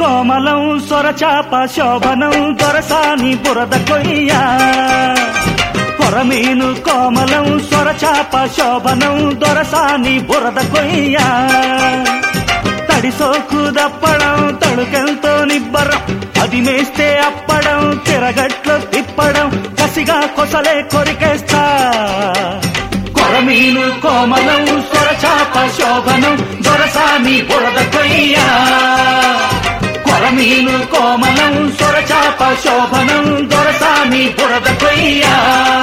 కోమలం సొరచాప శోభనం దొరసాని బురద కొయ్య కొరమీను కోమలం సొరచాప శోభనం దొరసాని బురద కొయ్య తడిసోకు దప్పడం తడుకెంతో నిబ్బరం అది మేస్తే అప్పడం తిరగట్లు తిప్పడం కసిగా కొసలే కొరికేస్తా కొరమీను కోమలం సొరచాప శోభనం దొరసాని బురద కొయ్యా కొరమీను కోమలం సొరచాప శోభనం దొరసాని బురద కొయ్యా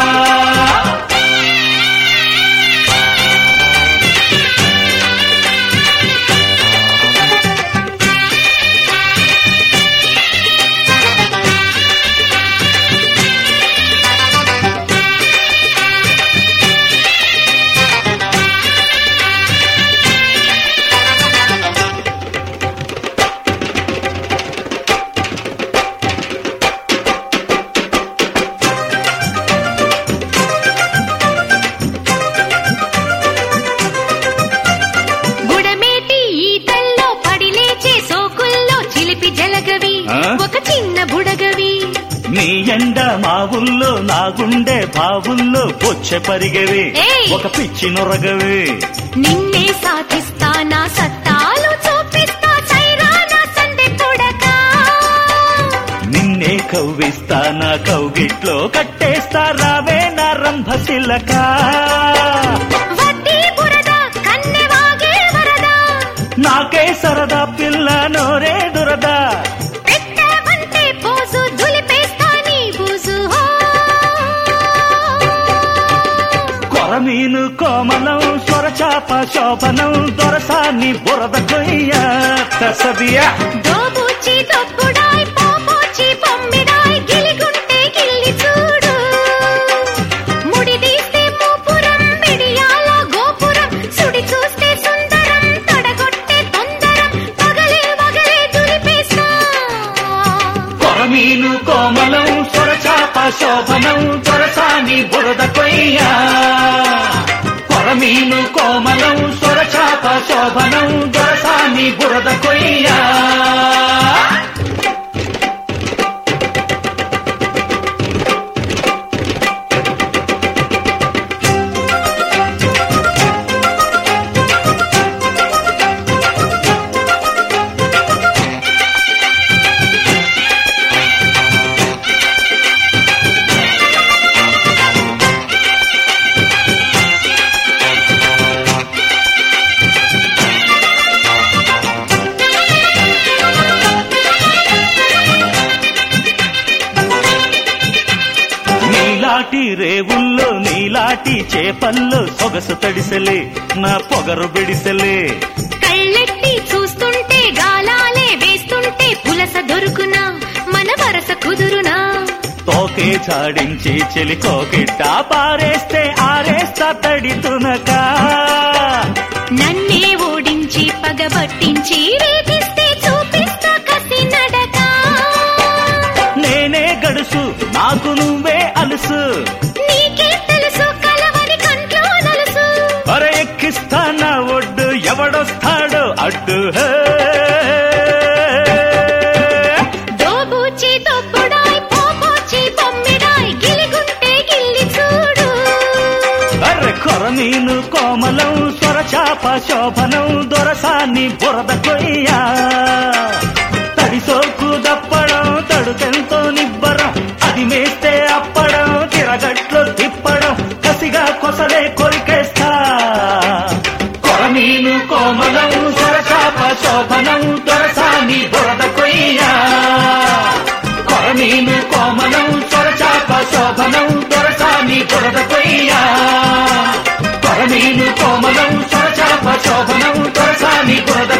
బుడమేటి ఈతల్లో పడి లేచే సోకుల్లో చిలిపి జలగవి ఆ? ఒక చిన్న బుడగవి నీ ఎండ మా ఊళ్ళో నా గుండె బావుల్లో బొచ్చె పరిగెవే ఏయ్! ఒక పిచ్చి నొరగవే నిన్నే సాధిస్తా నా సత్తాలు చూపిస్తా సైరానా సందె కొడక నిన్నే కవ్విస్తా నా కౌగిట్లో కట్టేస్తా రావే నా రంభశిలక వడ్డీ బురద కన్నె వాగే వరద నాకే సరదా పిల్ల నోరే దురదా పెట్టవంటే పోజు దులిపేస్తా నీ బూజు హో. కొరమీను కోమలం స్వరచాప శోభనం దొరసాన్ని బురద కొయ్య తసదియా దోబూచి దొప్పుడాయ్ పోపోచి పొమ్మిడాయ్ గిలిగుంటే గిల్లి చూడు ముడి తీస్తే మూపురం మిడియాల గోపురం సుడి చూస్తే సుందరం తడగొట్టే తొందరం పగలే వగలే దులిపేస్తా కొరమీను కోమలం స్వరచాప శోభనం దొరసాని బురద కొయ్య కొరమీను కోమలం స్వరచాప శోభనం దొరసాని బురద కొయ్య నీలాటి రేవుల్లో నీలాటి చేపల్లో సొగసు తడిసెలే నా పొగరు బిడిసెలే కళ్ళెట్టి చూస్తుంటే గాలాలే వేస్తుంటే పులస దొరుకునా మన వరస కుదురునా తోకే చాడించి చెలి కోకిట్ట పారేస్తే ఆరేస్తా తడి తునక నన్నే ఓడించి పగబట్టించి రేపిస్తే చూపిస్తా కసి నడక నేనే గడుసు నాకు నువ్వే అలుసు నీకే తెలుసు కలవని కంట్లో నలుసు అర ఎక్కిస్తా నా ఒడ్డు ఎవడొస్తాడో అడ్డు హే. దోబూచి దొబ్బుడాయ్ పోపోచి బొమ్మిడాయ్ గిలిగుంటే గిల్లి చూడు అర్రె కొరమీను కోమలం స్వరచాప శోభనం దొరసాన్ని బురద కొయ్యా తడిసోకు దప్పడం తడుకెంతో నిబ్బరం అది మేస్తే అప్పడం తిరగట్లు తిప్పడం కసిగా కొసలే కొరికేస్తా కొరమీను కోమలం స్వరచాప శోభనం దొరసాని బురద కొయ్యా కొరమీను కోమలం స్వరచాప శోభనం దొరసాని బురద కొయ్యా కొరమీను కోమలం స్వరచాప శోభనం దొరసాని బురద